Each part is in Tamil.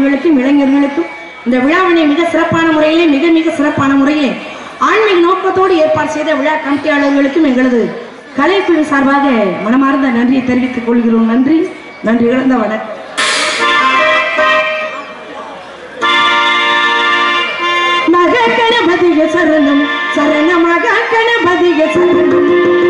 மாணவர்களுக்கும் இளைஞர்களுக்கும் இந்த விழாவினை மிக சிறப்பான முறையிலே மிக மிக சிறப்பான முறையிலே ஆன்மீக நோக்கத்தோடு ஏற்பாடு செய்த விழா கமிட்டியாளர்களுக்கும் எங்களது கலைக்குழு சார்பாக மனமார்ந்த நன்றியை தெரிவித்துக் கொள்கிறோம் நன்றி நன்றி இழந்த வணக்கம் மக கணபதிய சரணம் சரண மக கணபதிய சரணம்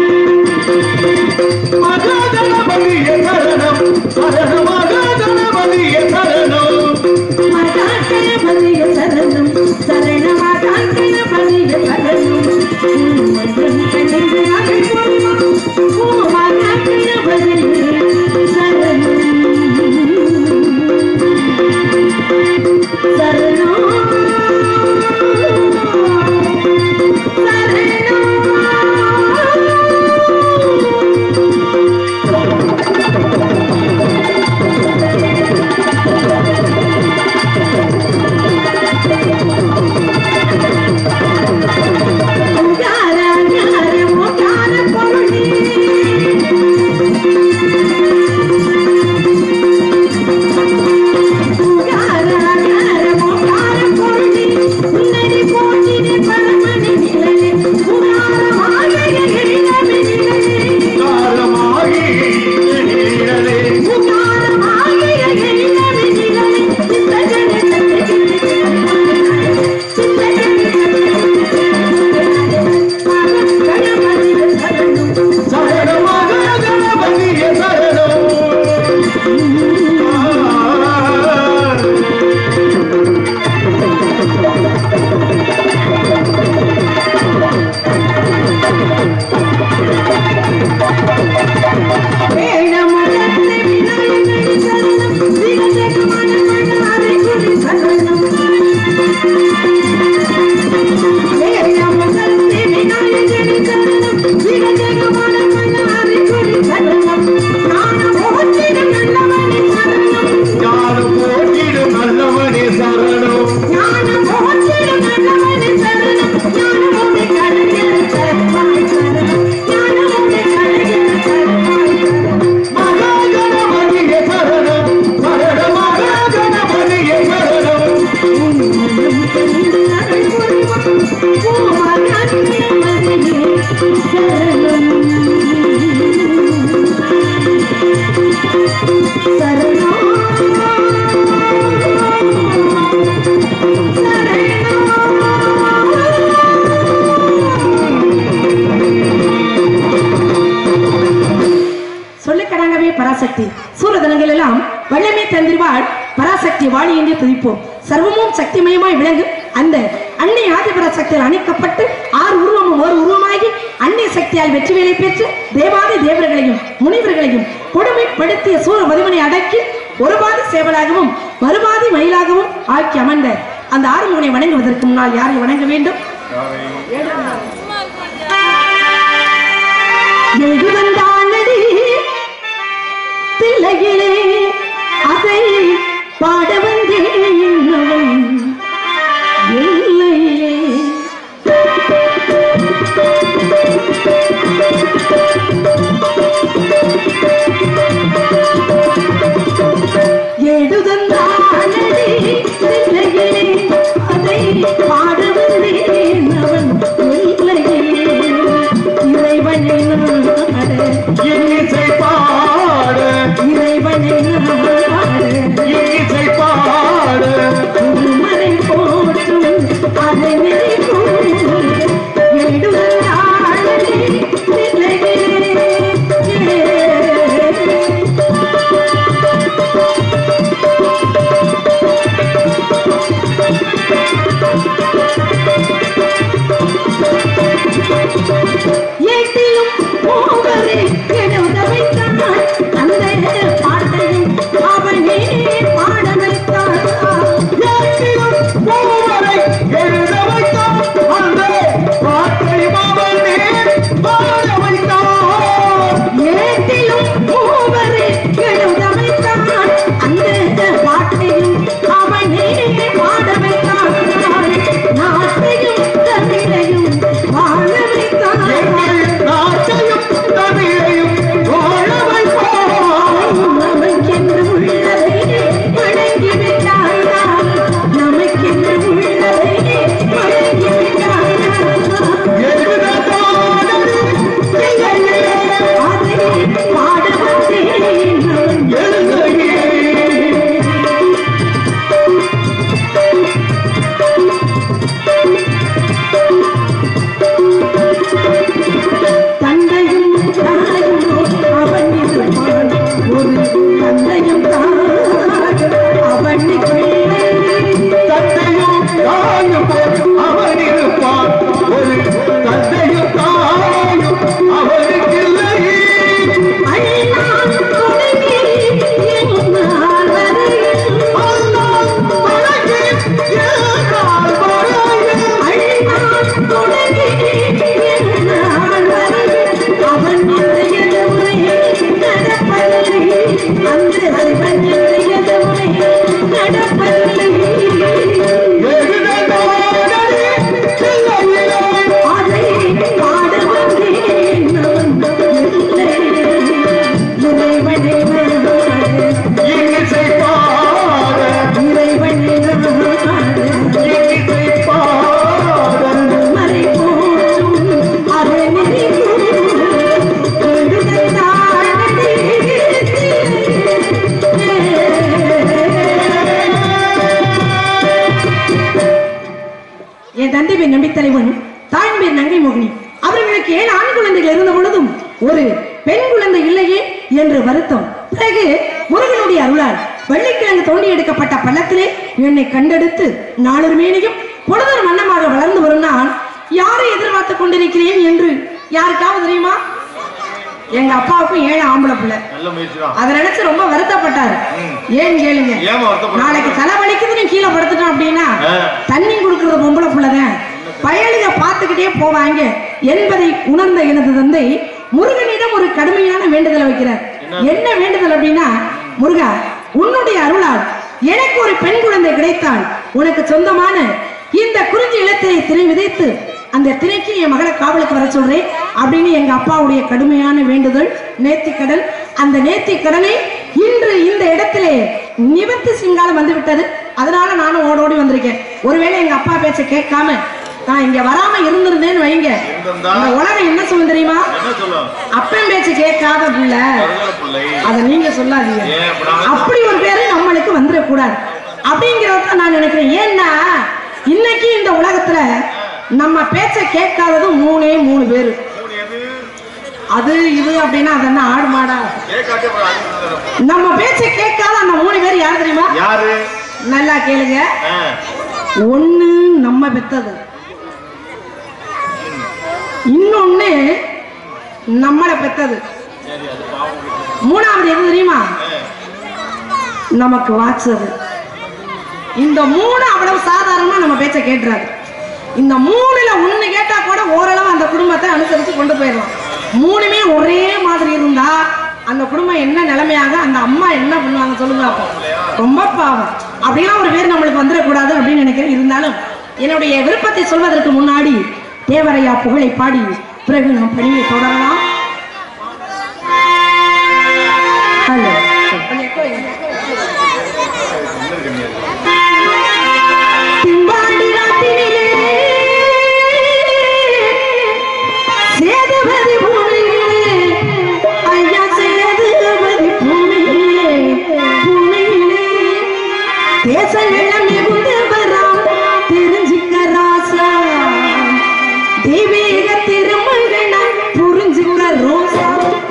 மகாகணபதிய சரணம் சரண மகாகணபதிய சரணம் மக கணபதிய சரணம் சரண மக கணபதிய சரணம் மன்றம் கணிந்து அழைப்போம். ஓ மக கணபதிய சரணம் காலமாகி நிழலே சரண மகாகணபதிய சரணம் ஆ. ஞான போற்றிடும் நல்லவனே சரணம் மகாகணபதிய சரணம் சரண மகாகணபதிய சரணம் சொல்லிக்கடாங்கவே பராசக்தி சூரதனங்கள் எல்லாம் வல்லமை தந்திருவாள் பராசக்தி வாழி என்று துதிப்போம் சர்வமும் சக்திமயமாய் விளங்கும் அந்த அன்னை ஆதிபராசக்தியால் அணைக்கப்பட்டு ஆறு உருவமும் ஒரு உருவமாகி அன்னை சக்தியால் வெற்றி வேலை பெற்று தேவாதி தேவர்களையும் முனிவர்களையும் கொடுமைப்படுத்திய சூர மதுமனை அடக்கி ஒரு பாதி சேவலாகவும் மறுபாதி மயிலாகவும் ஆக்கி அமர்ந்த அந்த ஆறுமுகனை வணங்குவதற்கு முன்னால் யாரை வணங்க வேண்டும் எழுவந்தானடி தில்லையிலே அதை பாட வந்தேன் அவன் எல்லையிலே எழுதந்தானடி தில்லையிலே அதை பாட வந்தேன் அவன் எல்லையிலே இறைவனை நாட இன்னிசை பாட இறைவனை தந்தை பேர் நம்பித்தலைவன் தாயின் பேர் நங்கை மோகினி அவர்களுக்கு ஏழு ஆண் குழந்தைகள் இருந்த பொழுதும் ஒரு பெண் குழந்தை இல்லையே என்று வருத்தம் பிறகு முருகனுடைய அருளால் வெள்ளிக்கிழங்கு தோண்டி எடுக்கப்பட்ட பள்ளத்திலே என்னை கண்டெடுத்து நாளொரு மேனியும் பொழுதொரு மன்னமாக வளர்ந்து வரும் நான் யாரை எதிர்பார்த்து கொண்டிருக்கிறேன் என்று யாருக்காவது தெரியுமா எங்க அப்பாவுக்கும் ஏழு ஆம்பளை பிள்ளை நல்ல முயற்சி தான் அதை நினைச்சு ரொம்ப வருத்தப்பட்டாரு ம். ஏன் கேளுங்க ஏமா வருத்தப்படுற? நாளைக்கு தலை வலிக்குதுன்னு கீழே படுத்துட்டோம் அப்படின்னா ஆ. தண்ணி கொடுக்கறது பொம்பளை புள்ளதான் பயலுக பார்த்துக்கிட்டே போவாங்க என்பதை உணர்ந்த எனது தந்தை முருகனிடம் ஒரு கடுமையான வேண்டுதலை வைக்கிறார் என்ன வேண்டுதல் அப்படின்னா முருகா உன்னுடைய அருளால் எனக்கு ஒரு பெண் குழந்தை கிடைத்தால் உனக்கு சொந்தமான இந்த குறிஞ்சி இலத்திரை திரை விதைத்து அந்த திரைக்கு என் மகளை காவலுக்கு வர சொல்றேன் அப்படின்னு எங்க அப்பாவுடைய கடுமையான வேண்டுதல் நேர்த்தி கடல் அந்த நேர்த்தி கடலை இன்று இந்த இடத்திலே நிவர்த்தி சிங்காலம் வந்து விட்டது அதனால நானும் ஓடோடி வந்திருக்கேன் ஒருவேளை எங்க அப்பா பேச்ச கேட்காம நான் இங்க வராம இருந்திருந்தேன்னு வைங்க இருந்திருந்தா? இந்த உலகம் என்ன சொல்லும் தெரியுமா என்ன சொல்லும் அப்பன் பேச்சு கேட்காத புள்ள கருதல பிள்ளை அத நீங்க சொல்லாதீங்க ஏன் அப்படி அப்படி ஒரு பேரு நம்மளுக்கு வந்துடக்கூடாது அப்படிங்கிறத நான் நினைக்கிறேன் ஏன்னா இன்னைக்கு இந்த உலகத்துல நம்ம பேச்ச கேட்காதது மூணே மூணு பேரு மூணு எது அது இது அப்படின்னா அது என்ன ஆடு மாடா கேட்காட்டி அப்புறம் அது வந்துடும். நம்ம பேச்ச கேட்காத அந்த மூணு பேர் யார் தெரியுமா யாரு நல்லா கேளுங்க ஆ, ஒண்ணு நம்ம பெத்தது இன்னொன்னு நம்மளை பெத்தது சரி அது பாவம் மூணாவது எது தெரியுமா ஆ, நமக்கு வாட்சது இந்த மூணு அவ்வளவு சாதாரணமா நம்ம பேச்ச கேட்டுறாரு இந்த மூணுல ஒண்ணு கேட்டா கூட ஓரளவு அந்த குடும்பத்தை அனுசரிச்சு கொண்டு போயிடலாம் மூணுமே ஒரே மாதிரி இருந்தா அந்த குடும்பம் என்ன நிலைமையாக அந்த அம்மா என்ன பண்ணுவாங்க சொல்லுங்க அப்போ ரொம்ப பாவம் அப்படிலாம் ஒரு பேர் நம்மளுக்கு வந்துடக்கூடாது அப்படின்னு நினைக்கிறேன் இருந்தாலும் என்னுடைய விருப்பத்தை சொல்வதற்கு முன்னாடி தேவரையா புகழை பாடி பிறகு நாம் பணியை தொடரலாம் ஹலோ திம்பாண்டி நாட்டினிலே சேதுபதி பூமியிலே ஐயா சேதுபதி பூமியிலே பூமியிலே தேச இளம் மிகுந்தவராம் தெரிஞ்சுக்க ராசா தெய்வீக திருமகனா புரிஞ்சுக்க ரோசா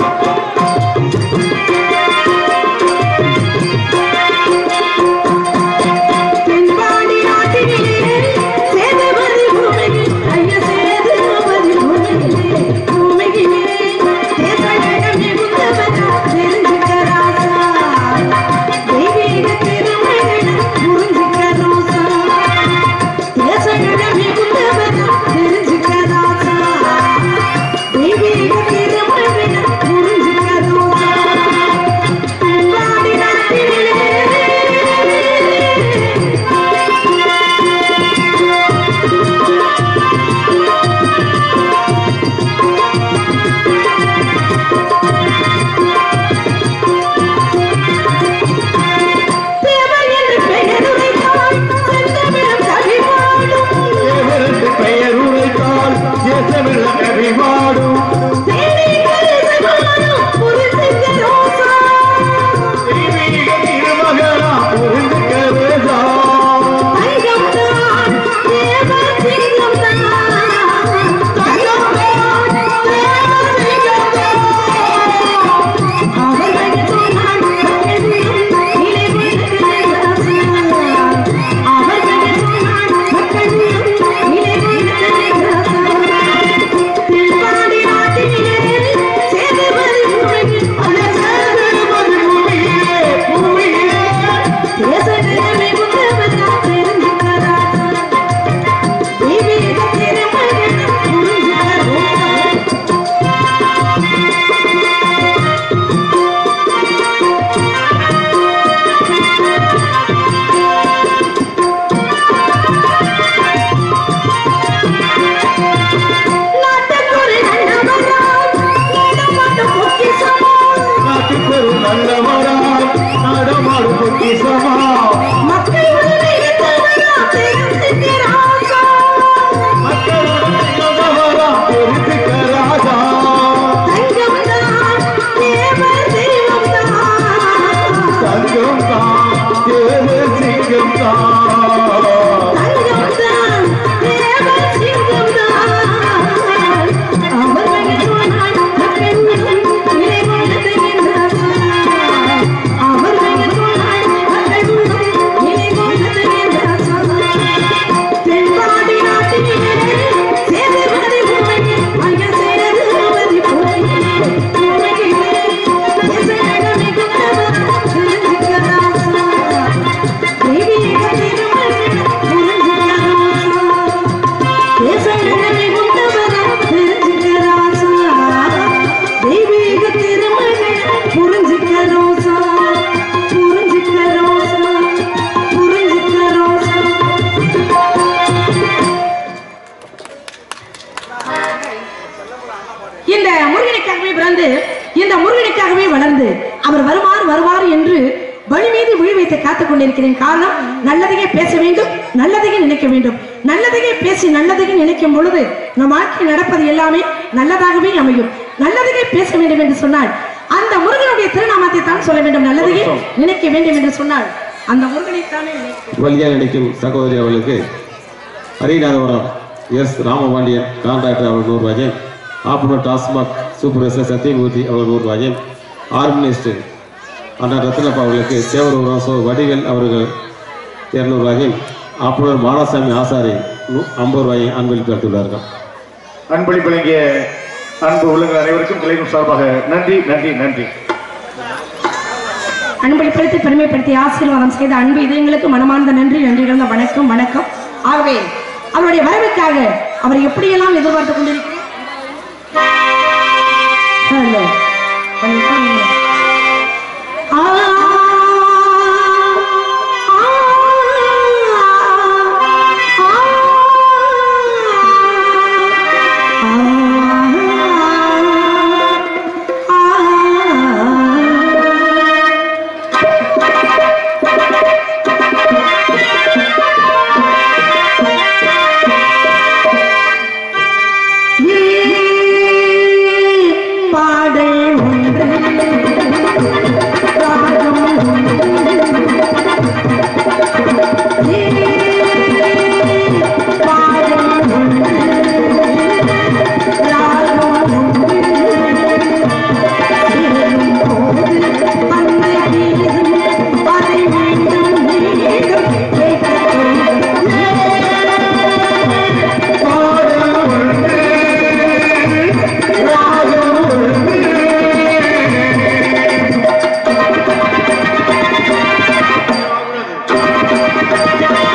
தென்பாண்டி நாட்டினிலே சேதுபதி பூமியில் ஐயா சேதுபதி பூமியிலே பூமியிலே தேசம் மிகுந்தவனா தெரிஞ்சுக்க ராசா தெய்வீக திருமகனா புரிஞ்சுக்க ரோசா தேசம் மிகுந்தவனா தெரிஞ்சுக்க ராசா தெய்வீக திருமகனா புரிஞ்சுக்க ரோசா தென்பாண்டி நாட்டினிலே தேவர் என்று பெயருரைத்தால் செந்தமிழம் கவிபாடும் தேவருக்கு பெயர் உரைத்தால் தேசமெல்ல கவிவாடும் தேனீக்கள் இசைவாடும் புரிந்துக்க ரோசா தெய்வீக திருமகனா புரிந்துக்க வேதா தங்கம்தான் தேவர் சிங்கம்தான் தங்கம்தான் தேவர் சிங்கம்தான் அவர்கள் சொன்னால் மக்களிடம் நிலை கொண்டு அவர்கள் சொன்னால் மக்களிடம் நிலை கொண்டு திருப்பாடி நாட்டிலே சேதுபதி பூமியில் பல சேதுபதி பூமியிலே பூமியிலே தேசத்திலே குந்தவனா தெரிஞ்சுக்கறா தெய்வீக திருமகன் புரிஞ்சுக்கறா நாட்டுக்கொரு நல்லவராய் நடமாடும் பொக்கிஷமாய் நாட்டுக்கொரு நல்லவரா நடமாடும் பொக்கிசமா மக்கள் உடனே இருந்தவரா தெரிஞ்சுக்கிறாசா மக்களுடன் நல்லவரா பொறுத்துக்க ராஜா தங்கம்தான் தேவர் தெய்வம்தான் தங்கம் தான் தேவ சிங்கம் தான் தங்கம்தான் தேவர் கொண்டிருக்கிறேன் காரணம் நல்லதையே பேச வேண்டும் நல்லதையே நினைக்க வேண்டும் நல்லதையே பேசி நல்லதையே நினைக்கும் பொழுது நம் வாழ்க்கை நடப்பது எல்லாமே நல்லதாகவே அமையும் நல்லதையே பேச வேண்டும் என்று சொன்னால் அந்த முருகனுடைய திருநாமத்தை தான் சொல்ல வேண்டும் நல்லதையே நினைக்க வேண்டும் என்று சொன்னால் அந்த முருகனை தானே நினைக்க வழியாக நினைக்கும் சகோதரி அவர்களுக்கு ஹரிநாதபுரம் எஸ் ராமபாண்டியன் கான்ட்ராக்டர் அவர்கள் நூறு ரூபாயும் ஆப்பனர் டாஸ்மாக் சூப்பர்வைசர் சத்தியமூர்த்தி அவர்கள் நூறு ரூபாயும் ஆர்கனைஸ்டு அண்ணன் ரத்னப்பா அவர்களுக்கு தேவரூரம் சோ வடிவேல் அவர்கள் இருநூறு ரூபாயும் ஆப்பனர் மானசாமி ஆசாரி நூ- ஐம்பது ரூபாயும் அன்பளிப்பு அளித்துள்ளார்கள் அன்பளிப்பு வழங்கிய அன்பு உள்ளங்கள் அனைவருக்கும் கிளைக்கும் சார்பாக நன்றி நன்றி நன்றி அன்பளிப்படுத்தி பெருமைப்படுத்தி ஆசீர்வாதம் செய்த அன்பு இதயங்களுக்கு மனமார்ந்த நன்றி நன்றி கலந்த வணக்கம் வணக்கம் ஆகவே அவருடைய வரவுக்காக அவர் எப்படியெல்லாம் எதிர்பார்த்து கொண்டிருக்கிறேன் ஹலோ. கொஞ்சம் உட்காருங்க. ஆ, ஆ, ஆ, ஆ, ஆ. பாடல் ஒன்று ராகம் ஒன்று பாடல் ஒன்று ராகம் ஒன்று சேரும் போது அந்த கீதம் அதை மீண்டும் மீண்டும் கேட்கத் தோன்றும். பாடல் ஒன்று ராகம் ஒன்று ஆ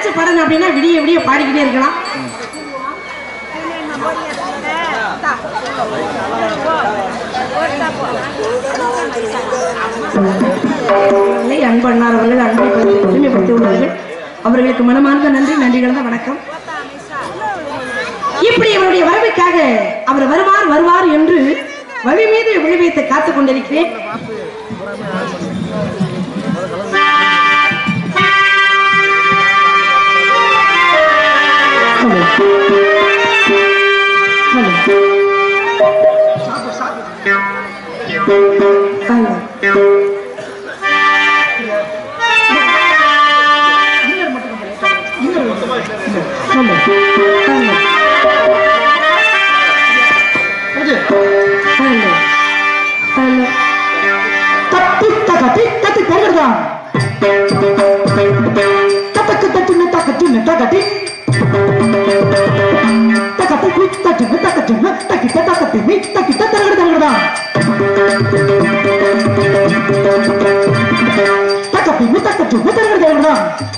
நினைச்சு பாடணும் அப்படின்னா விடிய விடிய பாடிக்கிட்டே இருக்கலாம் அவர்களை அன்பண்ணார் அவர்கள் அன்பை பற்றி பெருமைப்படுத்தி உள்ளார்கள் அவர்களுக்கு மனமார்ந்த நன்றி நன்றி கலந்த வணக்கம் இப்படி அவருடைய வரவுக்காக அவர் வருவார் வருவார் என்று வழி மீது விழி வைத்து காத்துக் கொண்டிருக்கிறேன் Hello. Hello. Hello. Hello. Hello. Hello. Hello. தட்டி தகட்டி தட்டி தகடா தத்தக்கு தட்டுன்னு தக்கட்டுன்னு தகட்டி தக்கத்தை குச் தட்டுன்னு தக்கட்டுன்னு தக்கிட்ட தக்கட்டின்னு தக்கிட்ட தகட தகடா தக்கப்பின்னு தக்கட்டுன்னு தகட தகடா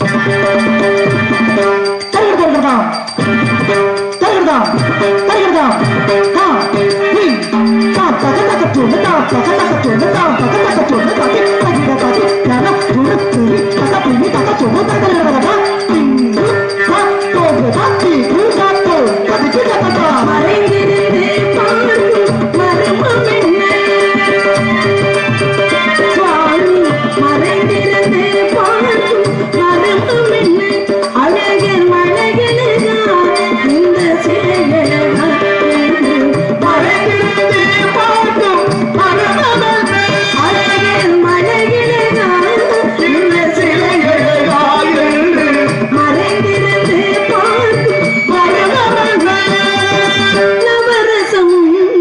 தகட தகடா தகடா தகடா தா நீ தா தக தக்கட்டுன்னு தா தக தக்கட்டுன்னு தா தக தக்கட்டுன்னு தக்கி தக்கிட்ட தக்கி தக துணு துணி தக்கப்பின்னு தக்கட்டுன்னு தகடா தின்னு தா தோகு தக்கி குழா தோ தக்கி தக்கடா மறைந்திருந்து பார்க்கும் மர்மம் என்ன? சுவாமி, மறைந்திருந்து பார்க்கும் மர்மம் என்ன? அழகர் மழகழகா, இந்த சிலையழகா என்று மறைந்திருந்து பார்க்கும் மர்மம் என்ன? அழகர் மழகழகா, இந்த சிலையழகா என்று மறைந்திருந்து பார்க்கும் மர்மம் என்ன? நவரசம்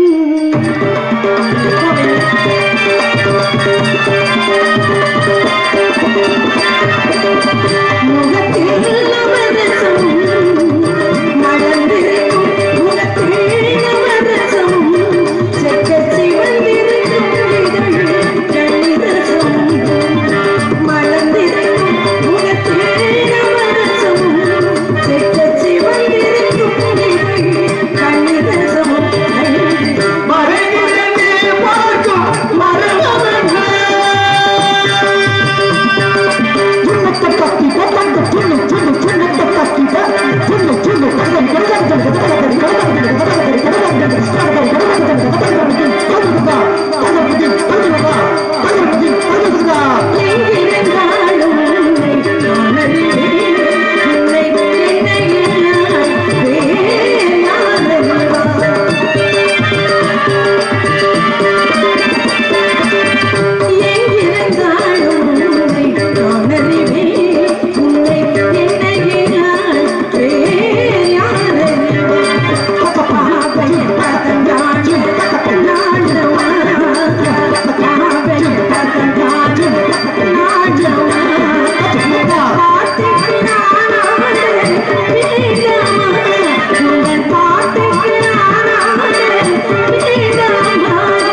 முகத்தில் நவரசம் மலர்ந்திருக்கும் முகத்தில் நவரசம் செக்கச் சிவந்திருக்கும் இதழில் கண்ணிரசம் மலர்ந்திருக்கும் முகத்தில் நவரசம் செக்கச் சிவந்திருக்கும் இதழில் கண்ணிரசம் மறைந்திருந்து பார்க்கும் மரபவர்கள் துண்ணத்த கத்தி பத்தங்க துண்ணு துண்ணு துண்ணத்த கத்தி துண்ணு துண்ணு கதம் கதம் கதம் கதம் கதம் கதம் கதம் எங்கிருந்தாலும் உன்னை நான் அறிவேன். உன்னை என்னையெல்லாம் வேறு யார் அறிவார்? எங்கிருந்தாலும் உன்னை நான் அறிவேன். உன்னை என்னையெல்லாம் வேறு யார் அறிவார்? பாவையின் பதங்காடும் நாடவா. பாவையின் பதங்காடும் நாடவா. பாட்டுக்கு நான் ஆடு வேண்டாமா? உங்கள் பாட்டுக்கு நான் ஆடு வேண்டாமா?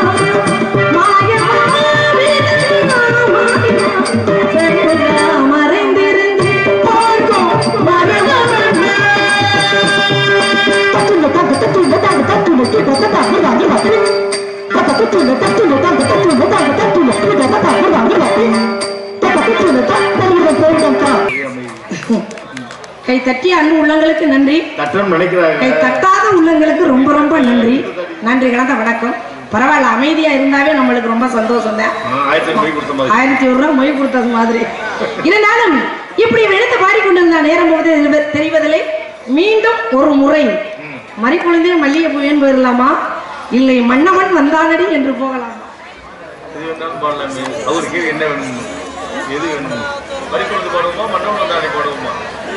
மறைந்திருந்து பார்க்கும் மரபவர்கள் கை தட்டிய அன்பு உள்ளங்களுக்கு நன்றி தட்டம் கை நினைக்கிறாங்க தட்டாத உள்ளங்களுக்கு ரொம்ப ரொம்ப நன்றி நன்றி கலந்த வணக்கம் பரவாயில்ல அமைதியா இருந்தாவே நம்மளுக்கு ரொம்ப சந்தோஷம் தான் ஆ, ஆயிரத்தி போய் கொடுத்த மாதிரி ஆயிரத்தி ஒரு ரூபா மொய் கொடுத்தது மாதிரி இருந்தாலும் இப்படி வெளுத்து பாடிக்கொண்டிருந்த நேரம் போது தெரிவ- தெரிவதில்லை மீண்டும் ஒரு முறை மறிக்குழந்தே மல்லிகை பூவேன் போயிடலாமா இல்லை மன்னவன் வந்தானடி என்று போகலாம் எது வேணாலும் பாடலாமே அவருக்கு என்ன வேணும் எது வேணும் பறிக்கொண்டு பாடுவோமா மன்னவன் வந்தாடி பாடுவோமா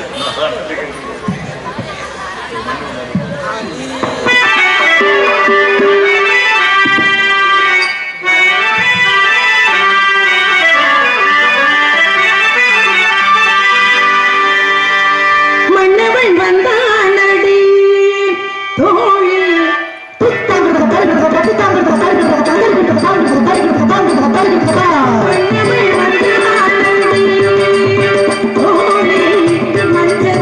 மன்னவன் வந்தானடி தோழி மன்னவன் வந்தானடி தோழி மஞ்சள்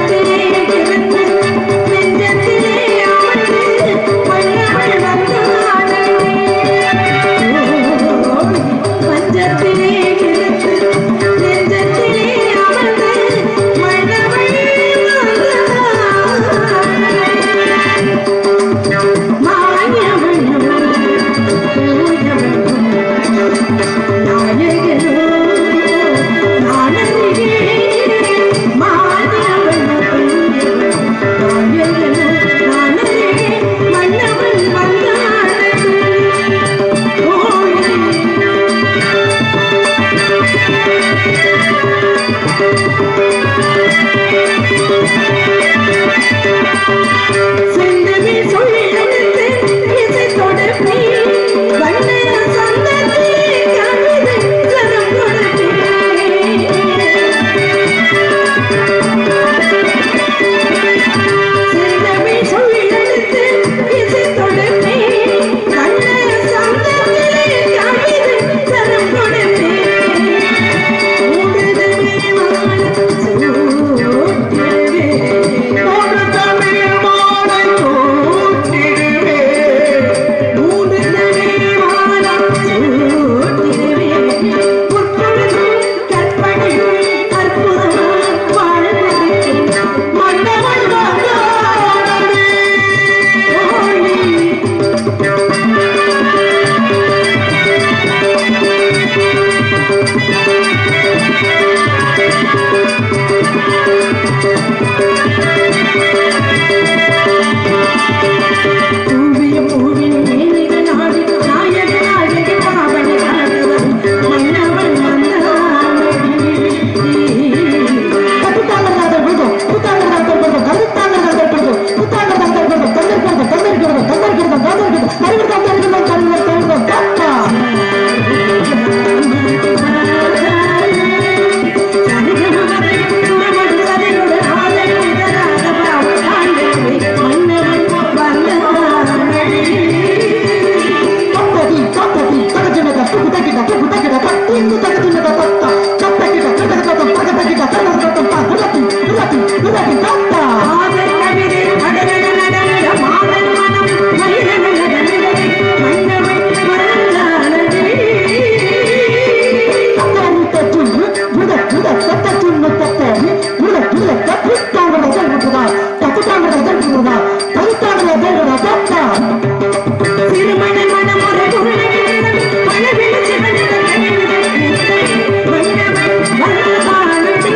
பூவிய பூவின் மேனிகள் நாடி நாயக நாயகி பாவனை கலந்தவர் மன்னவன் வந்தானடி திருமண மனமுறை உருளையிடம் மழவிழி சிவனிடம் கனிவிடம் மன்னவன் வந்தானடி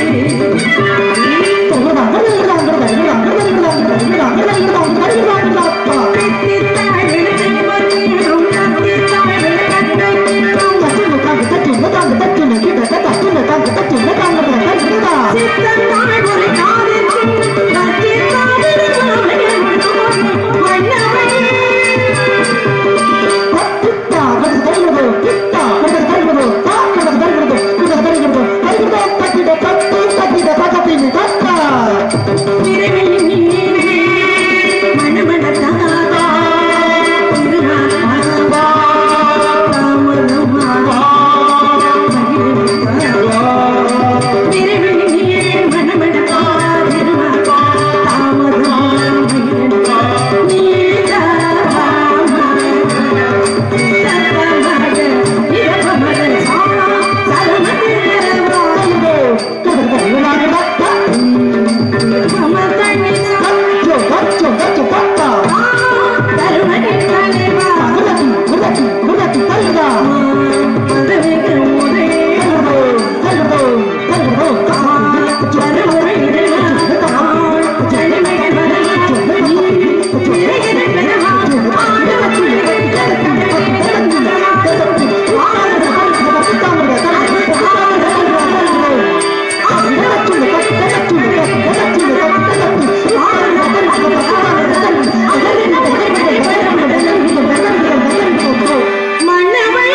மன்னவள்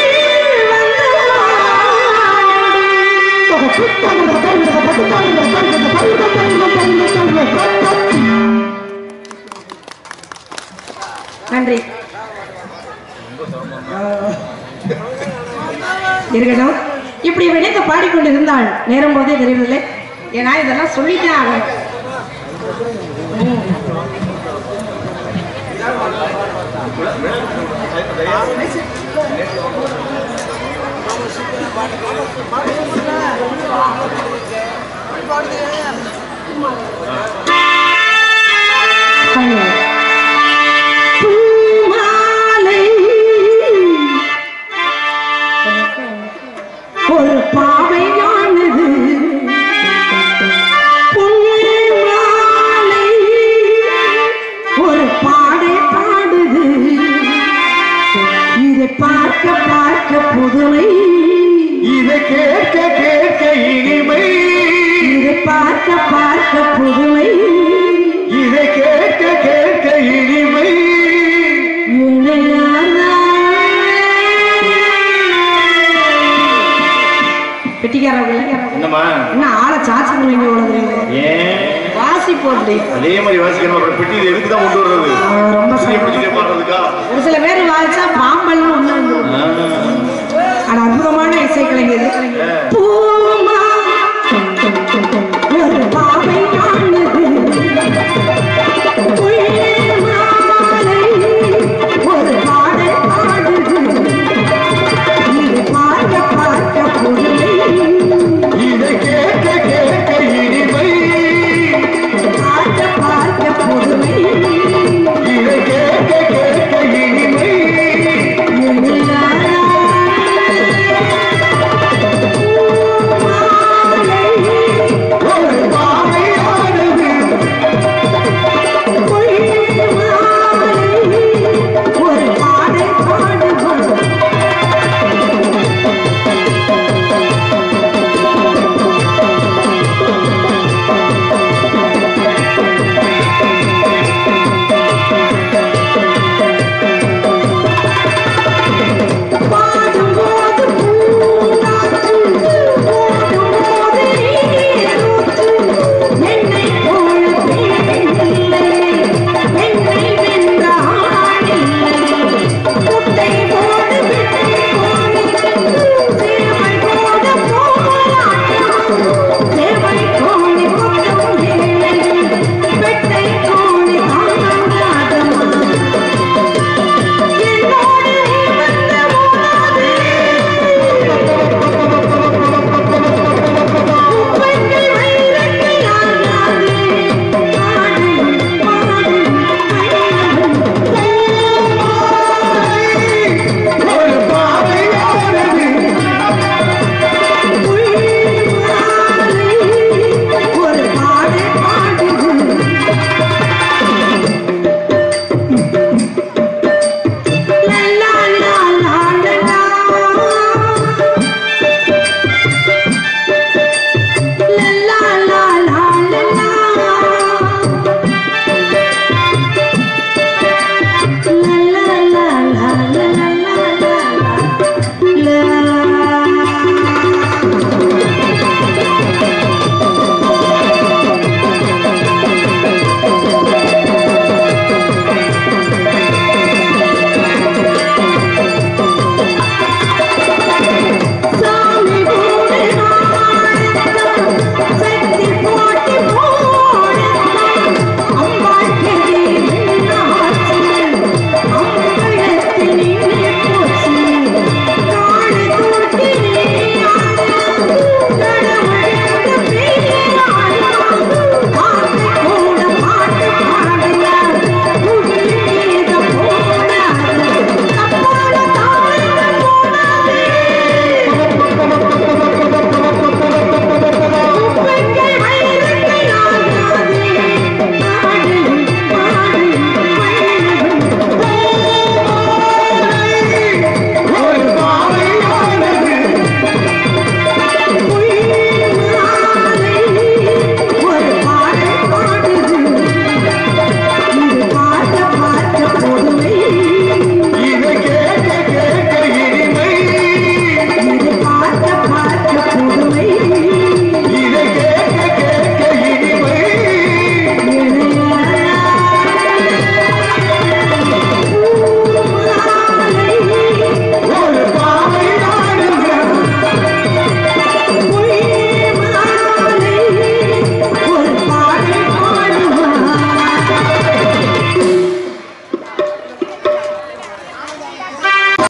நன்றி இருக்கட்டும் இப்படி வினைத்து பாடிக்கொண்டிருந்தாள் நேரம் போதே தெரியவில்லை ஏன்னா இதெல்லாம் சொல்லிட்டேன் ஆகணும் பூமாலை ஒரு பாவையானது பொன்மாலை ஒரு பாடை பாடுது இதை பார்க்க பார்க்க புதுமை இதை கேட்க கேட்க இனிமை இதை பார்க்க பார்க்க புதுமை இதை கேட்க கேட்க இனிமை பெட்டிக்காரர்கள் என்னம்மா என்ன ஆளை சாச்சி பண்ணுவீங்க உலகம் ஏன் வாசி போட்டு அதே மாதிரி வாசிக்கணும் அப்புறம் பெட்டி எதுக்கு தான் கொண்டு வர்றது